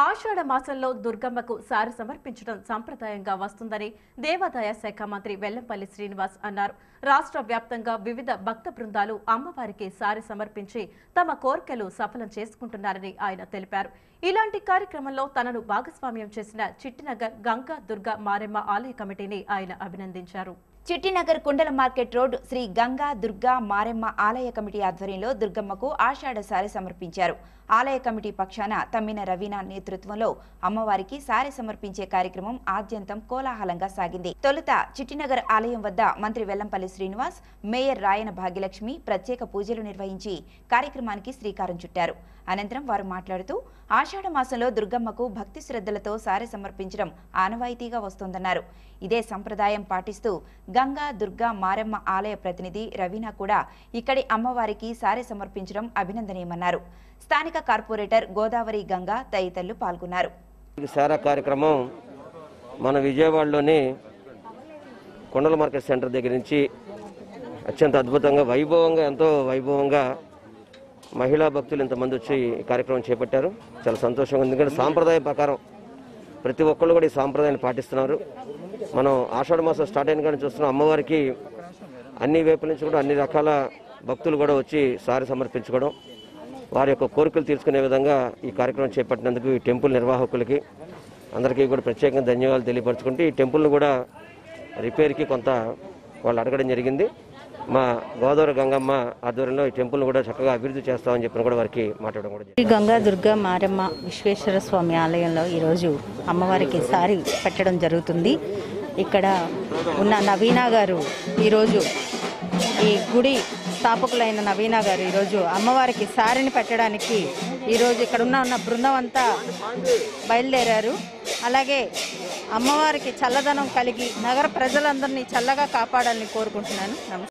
ఆషాఢ మాసంలో దుర్గమ్మకు సారి సమర్పించడం సంప్రదాయంగా వస్తుందని దేవాదాయ శాఖ మంత్రి వెల్లంపల్లి శ్రీనివాస్ అన్నారు రాష్ట్ర వ్యాప్తంగా వివిధ భక్త బృందాలు అమ్మవారికి సారి సమర్పించి తమ కోర్కెలు సఫలం చేసుకుంటున్నారని ఆయన తెలిపారు ఇలాంటి కార్యక్రమంలో తనను భాగస్వామ్యం చేసిన చిట్టినగర్ గంగా దుర్గా మారెమ్మ ఆలయ కమిటీని ఆయన అభినందించారు చిట్టినగర్ కుండల మార్కెట్ రోడ్ శ్రీ గంగా దుర్గా మారెమ్మ ఆలయ కమిటీ ఆధ్వర్యంలో దుర్గమ్మకు ఆషాఢ సారి సమర్పించారు ఆలయ కమిటీ పక్షాన తమ్మిన రవీనా నేతృత్వంలో అమ్మవారికి సారి సమర్పించే కార్యక్రమం ఆద్యంతం కోలాహలంగా సాగింది తొలుత చిట్టినగర్ ఆలయం వద్ద మంత్రి వెల్లంపల్లి శ్రీనివాస్ మేయర్ రాయన భాగ్యలక్ష్మి ప్రత్యేక పూజలు నిర్వహించి కార్యక్రమానికి శ్రీకారం చుట్టారు అనంతరం వారు మాట్లాడుతూ ఆషాఢ మాసంలో దుర్గమ్మకు భక్తి శ్రద్ధలతో సారె సమర్పించడం ఆనవాయితీగా వస్తోందన్నారు ఇదే సంప్రదాయం పాటిస్తూ గంగా దుర్గా మారెమ్మ ఆలయ ప్రతినిధి రవీనా కూడా ఇక్కడి అమ్మవారికి సారె సమర్పించడం అభినందనీయమన్నారు స్థానిక కార్పొరేటర్ గోదావరి గంగా తదితరులు పాల్గొన్నారు ఈ సారా కార్యక్రమం మన విజయవాడలోని కొండల మార్కెట్ సెంటర్ దగ్గర నుంచి అత్యంత అద్భుతంగా వైభవంగా ఎంతో వైభవంగా మహిళా భక్తులు ఇంతమంది వచ్చి ఈ కార్యక్రమం చేపట్టారు చాలా సంతోషంగా ఉంది ఎందుకంటే సాంప్రదాయం ప్రకారం ప్రతి ఒక్కళ్ళు కూడా ఈ సాంప్రదాయాన్ని పాటిస్తున్నారు మనం ఆషాఢ మాసం స్టార్ట్ అయిన కానీ చూస్తున్నాం అమ్మవారికి అన్ని వైపుల నుంచి కూడా అన్ని రకాల భక్తులు కూడా వచ్చి సారి సమర్పించుకోవడం వారి యొక్క కోరికలు తీర్చుకునే విధంగా ఈ కార్యక్రమం చేపట్టినందుకు ఈ టెంపుల్ నిర్వాహకులకి అందరికీ కూడా ప్రత్యేకంగా ధన్యవాదాలు తెలియపరచుకుంటూ ఈ టెంపుల్ను కూడా రిపేర్కి కొంత వాళ్ళు అడగడం జరిగింది మా గోదావరి గంగమ్మ ఆధ్వర్యంలో ఈ టెంపుల్ను కూడా చక్కగా అభివృద్ధి చేస్తామని చెప్పిన కూడా వారికి మాట్లాడడం కూడా జరిగింది శ్రీ గంగా దుర్గా మారమ్మ విశ్వేశ్వర స్వామి ఆలయంలో ఈరోజు అమ్మవారికి సారి పెట్టడం జరుగుతుంది ఇక్కడ ఉన్న నవీనా గారు ఈరోజు ఈ గుడి స్థాపకులైన నవీనా గారు ఈరోజు అమ్మవారికి సారిని పెట్టడానికి ఈరోజు ఇక్కడ ఉన్న ఉన్న బృందం అంతా బయలుదేరారు అలాగే అమ్మవారికి చల్లదనం కలిగి నగర ప్రజలందరినీ చల్లగా కాపాడాలని కోరుకుంటున్నాను నమస్తే